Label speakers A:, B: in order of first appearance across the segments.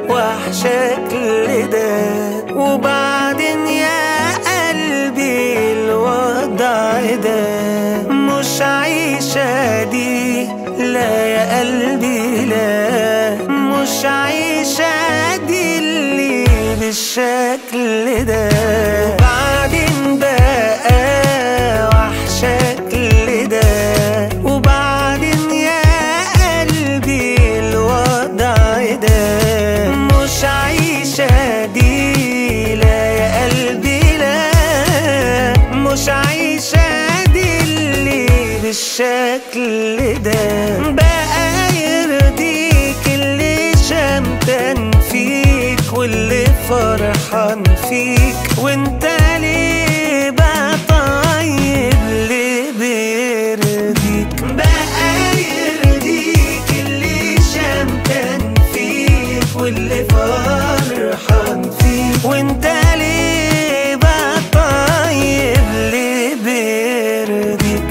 A: وحشك لده وبعدين يا قلبي الوضع ده مش عيشة دي لا يا قلبي لا مش عيشة دي اللي بالشكل ده وبعدين بقى وحشك لده وبعدين يا قلبي الوضع ده مش عيشة دي لا يا قلبي لا مش عيشة دي اللي بالشكل ده بقى يرضيك اللي شمتان فيك واللي فرحان فيك وانت ليه بقى طيب ليه بيرضيك بقى يرضيك اللي شمتان فيك واللي فرحان فيك وانت ليه بقى طيب ليه بيرضيك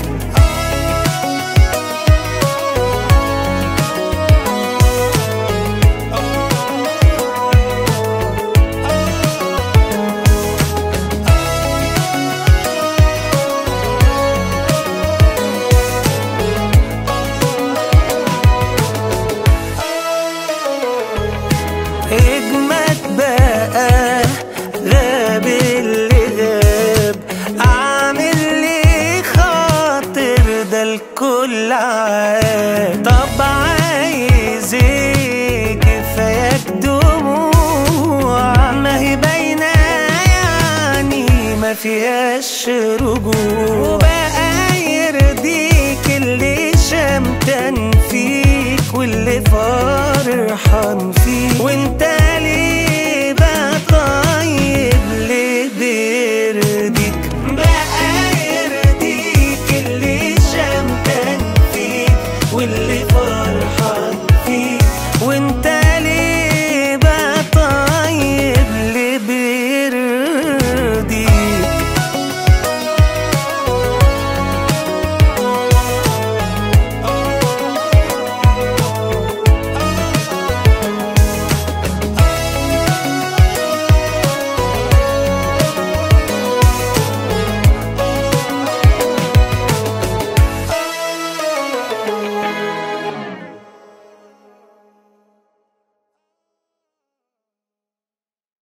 A: اجمد بقى غاب اللي غاب اعمل لي خاطر ده الكل عاب طب عايز ايه كفاياك دموع ما هي باينه يعني ما فيهاش رجوع وبقى يرضيك اللي شمتان فيك واللي فرحان فيك وانت